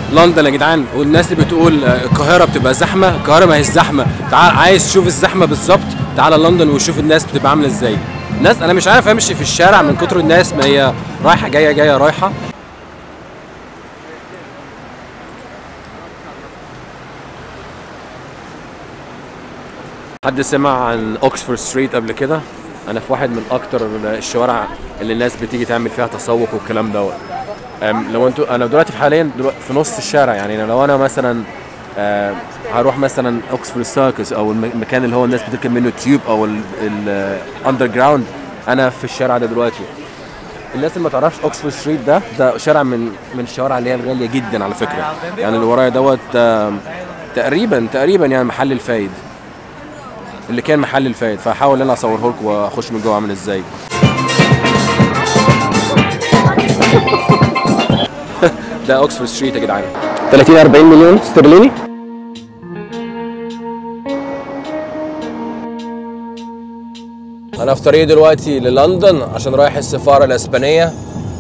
لندن يا جدعان والناس اللي بتقول آه، القاهره بتبقى زحمه القاهره ما هي زحمه تعال عايز تشوف الزحمه بالظبط تعال لندن وشوف الناس بتبقى عامله ازاي الناس انا مش عارف امشي في الشارع من كتر الناس ما هي رايحه جايه جايه رايحه حد سمع عن اوكسفورد ستريت قبل كده انا في واحد من اكتر الشوارع اللي الناس بتيجي تعمل فيها تسوق والكلام دوت أم، لو انتوا انا دلوقتي في حاليا دلوقتي في نص الشارع يعني لو انا مثلا آه، هروح مثلا اوكسفورد سيركس او الم- المكان اللي هو الناس بتركب منه التيوب او الاندر جراوند انا في الشارع ده دلوقتي الناس اللي ما تعرفش اوكسفورد ستريت ده ده شارع من من الشوارع اللي هي الغاليه جدا على فكره يعني اللي ورايا دوت آم، تقريبا تقريبا يعني محل الفايد اللي كان محل الفايد فهحاول ان انا اصوره لكم واخش من جوه عامل ازاي ده اوكسفورد ستريت يا جدعان 30 40 مليون استرليني انا في طريقي دلوقتي للندن عشان رايح السفاره الاسبانيه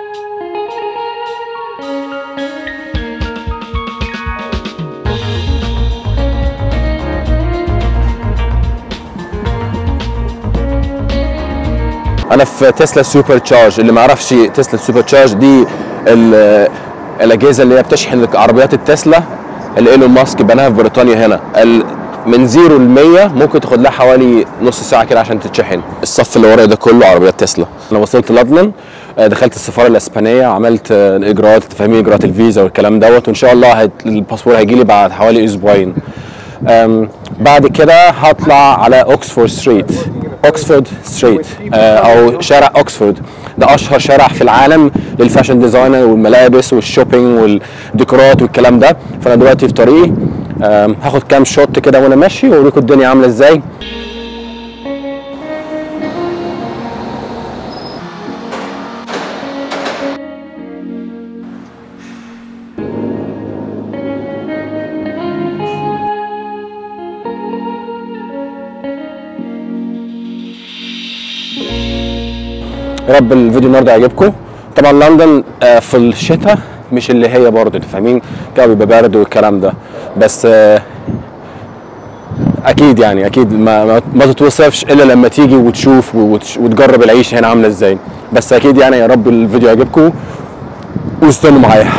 انا في تسلا سوبر تشارج اللي ما يعرفش تسلا سوبر تشارج دي ال- الاجهزه اللي هي بتشحن عربيات التسلا اللي ايلون ماسك بناها في بريطانيا هنا ال- من زيرو ل 100 ممكن تاخد لها حوالي نص ساعه كده عشان تتشحن الصف اللي ورايا ده كله عربيات تسلا انا وصلت لندن آه، دخلت السفاره الاسبانيه عملت آه، الاجراءات تفهمين اجراءات الفيزا والكلام دوت وان شاء الله هت- الباسبور هيجي لي بعد حوالي اسبوعين أم، بعد كده هطلع على اوكسفورد ستريت اوكسفورد ستريت آه، او شارع اوكسفورد ده اشهر شارع في العالم للفاشن ديزاينر والملابس والشوبينج والديكورات والكلام ده فانا دلوقتي في طريقي أم، هاخد كام شوت كده وانا ماشي واوريكم الدنيا عامله ازاي يا رب الفيديو النهارده يعجبكم طبعا لندن آه، في الشتاء مش اللي هي برضه انتوا فاهمين الجو بيبقى برد والكلام ده بس آه، اكيد يعني اكيد ما ما, ما تتوصفش الا لما تيجي وتشوف وتش- وتجرب العيشه هنا عامله ازاي بس اكيد يعني يا رب الفيديو يعجبكم واستنوا معايا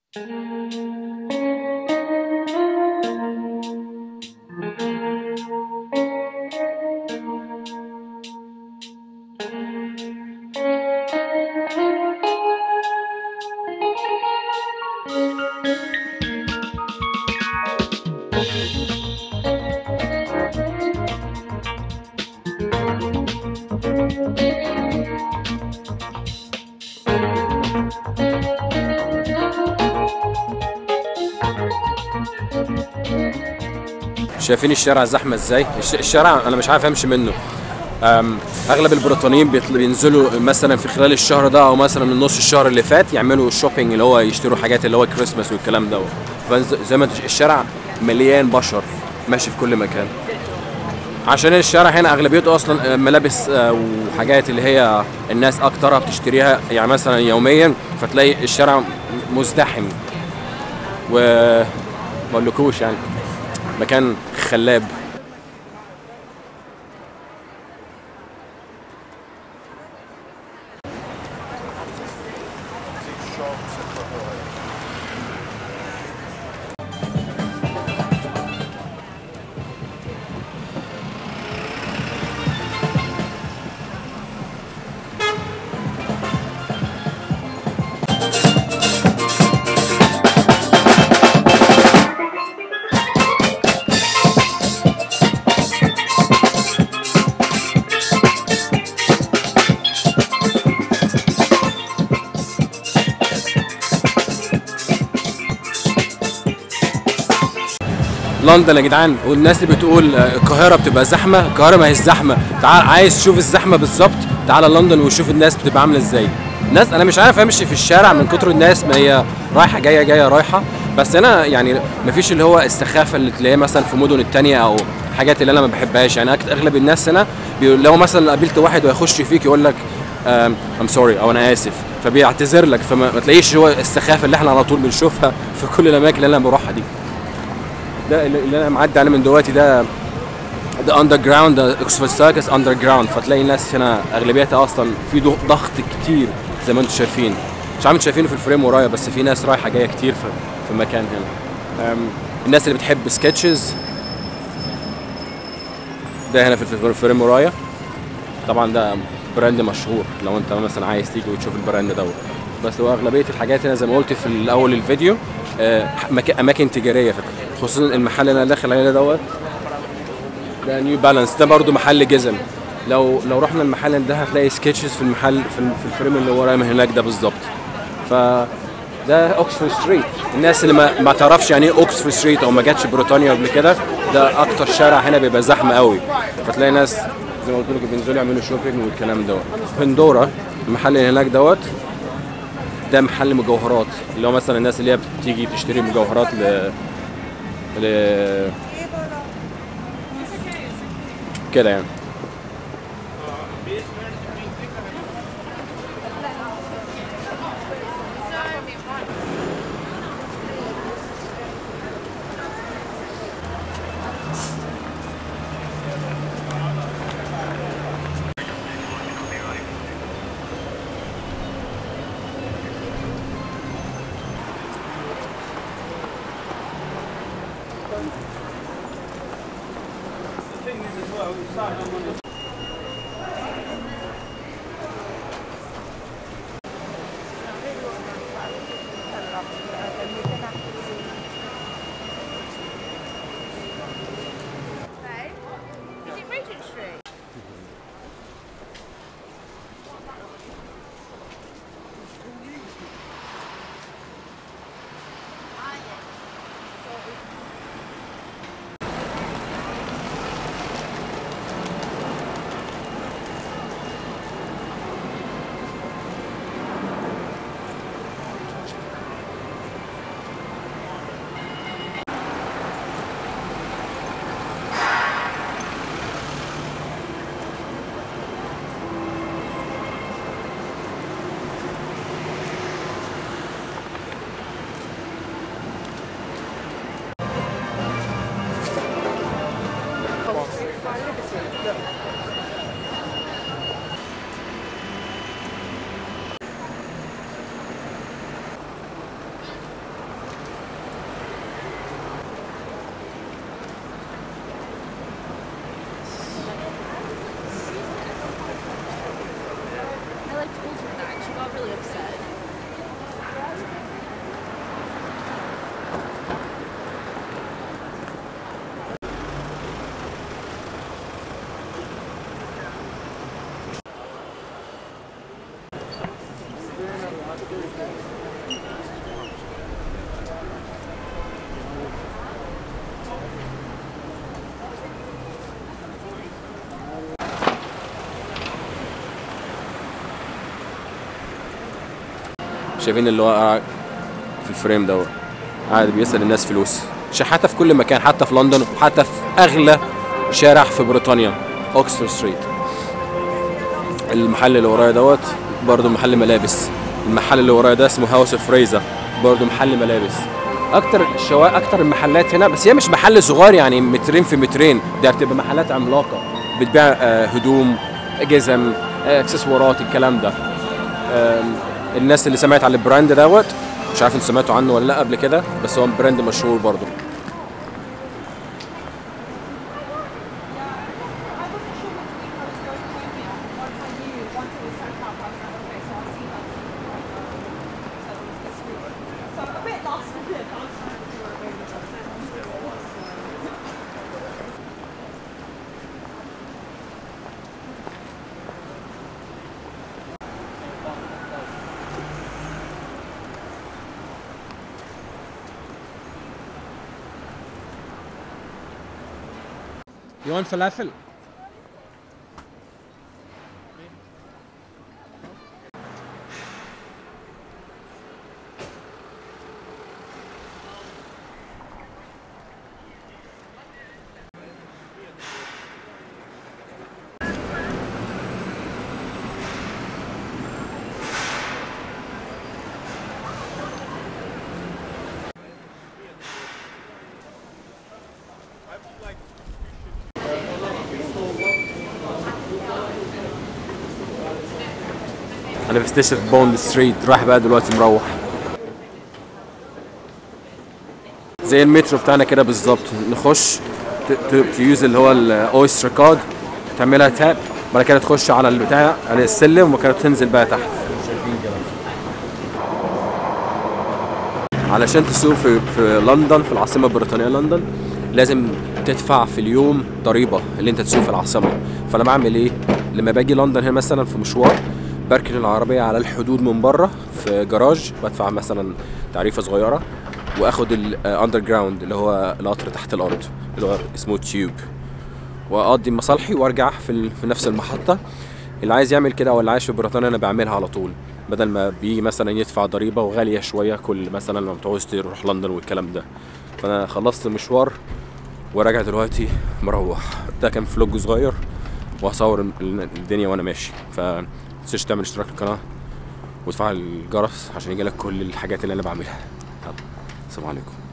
شايفين الشارع زحمه ازاي الش- الشارع انا مش عارف امشي منه أم، اغلب البريطانيين بيطل- بينزلوا مثلا في خلال الشهر ده او مثلا من نص الشهر اللي فات يعملوا الشوبينج اللي هو يشتروا حاجات اللي هو كريسماس والكلام ده فزي ما انت الشارع مليان بشر ماشي في كل مكان عشان الشارع هنا اغلبيته اصلا ملابس آه، وحاجات اللي هي الناس اكترها بتشتريها يعني مثلا يوميا فتلاقي الشارع مزدحم و ما اقولكوش يعني مكان خلاب لندن يا جدعان والناس اللي بتقول آه، القاهره بتبقى زحمه القاهره ما هي زحمه تعال عايز تشوف الزحمه بالظبط تعال لندن وشوف الناس بتبقى عامله ازاي الناس انا مش عارف امشي في الشارع من كتر الناس ما هي رايحه جايه جايه رايحه بس انا يعني ما فيش اللي هو السخافه اللي تلاقيها مثلا في مدن التانية او حاجات اللي انا ما بحبهاش يعني أكت- اغلب الناس هنا بيقول- لو مثلا قابلت واحد ويخش فيك يقول لك ام سوري او انا اسف فبيعتذر لك فما ما تلاقيش هو السخافه اللي احنا على طول بنشوفها في كل الاماكن اللي انا بروحها دي ده اللي اللي انا معدي عليه من دلوقتي ده ده اندر جراوند ده اوكسفورد سيركس اندر جراوند فتلاقي الناس هنا اغلبيتها اصلا في ضغ- ضغط كتير زي ما انتم شايفين مش عارف انتوا شايفينه في الفريم ورايا بس في ناس رايحه جايه كتير في في المكان هنا أم، الناس اللي بتحب سكتشز ده هنا في الف- الفريم ورايا طبعا ده براند مشهور لو انت مثلا عايز تيجي وتشوف البراند دوت بس هو اغلبيه الحاجات هنا زي ما قلت في الاول الفيديو آه، مكا- اماكن تجاريه خصوصا المحل اللي انا داخل عليه دوت ده نيو بالانس ده برضو محل جزم لو لو رحنا المحل ده هتلاقي سكتشز في المحل في, ال- في الفريم اللي ورايا من هناك ده بالظبط ف ده اوكسفورد ستريت الناس اللي ما, ما تعرفش يعني ايه اوكسفورد ستريت او ما جاتش بريطانيا قبل كده ده اكتر شارع هنا بيبقى زحمه قوي فتلاقي ناس زي ما قلت لكم بينزلوا يعملوا شوبينج والكلام دوت بندورا المحل اللي هناك دوت ده محل مجوهرات اللي هو مثلا الناس اللي هي بتيجي تشتري مجوهرات ل ل كده يعني Right? Is it Regent Street? I like told her that. and She got really upset. شايفين اللي هو قاعد في الفريم دوت قاعد بيسأل الناس فلوس شحاتة في كل مكان حتى في لندن وحتى في أغلى شارع في بريطانيا أوكسفورد ستريت المحل اللي ورايا دوت برضه محل ملابس المحل اللي ورايا ده اسمه هاوس اوف فريزا برضه محل ملابس اكتر الشوارع اكتر المحلات هنا بس هي مش محل صغير يعني مترين في مترين ده بتبقى محلات عملاقه بتبيع آه، هدوم جزم آه، اكسسوارات الكلام ده آم، الناس اللي سمعت على البراند دوت مش عارف انتوا سمعتوا عنه ولا لا قبل كده بس هو براند مشهور برضه You want falafel? انا في ستيشن بوند ستريت رايح بقى دلوقتي مروح زي المترو بتاعنا كده بالظبط نخش تيوز اللي هو الاويستر كارد تعملها تاب بعد كده تخش على البتاع على السلم وبعد كده تنزل بقى تحت علشان تسوق في في لندن في العاصمه البريطانيه لندن لازم تدفع في اليوم ضريبه اللي انت تسوق في العاصمه فانا بعمل ايه لما باجي لندن هنا مثلا في مشوار بركن العربيه على الحدود من بره في جراج بدفع مثلا تعريفه صغيره واخد الاندر جراوند اللي هو القطر تحت الارض اللي هو اسمه تيوب واقضي مصالحي وارجع في, ال... في نفس المحطه اللي عايز يعمل كده او اللي عايش في بريطانيا انا بعملها على طول بدل ما بيجي مثلا يدفع ضريبه وغاليه شويه كل مثلا لما بتعوز تروح لندن والكلام ده فانا خلصت المشوار وراجع دلوقتي مروح ده كان فلوج صغير وهصور ال- الدنيا وانا ماشي ف متنساش تعمل اشتراك في القناه وتفعل الجرس عشان يجيلك كل الحاجات اللي انا بعملها يلا السلام عليكم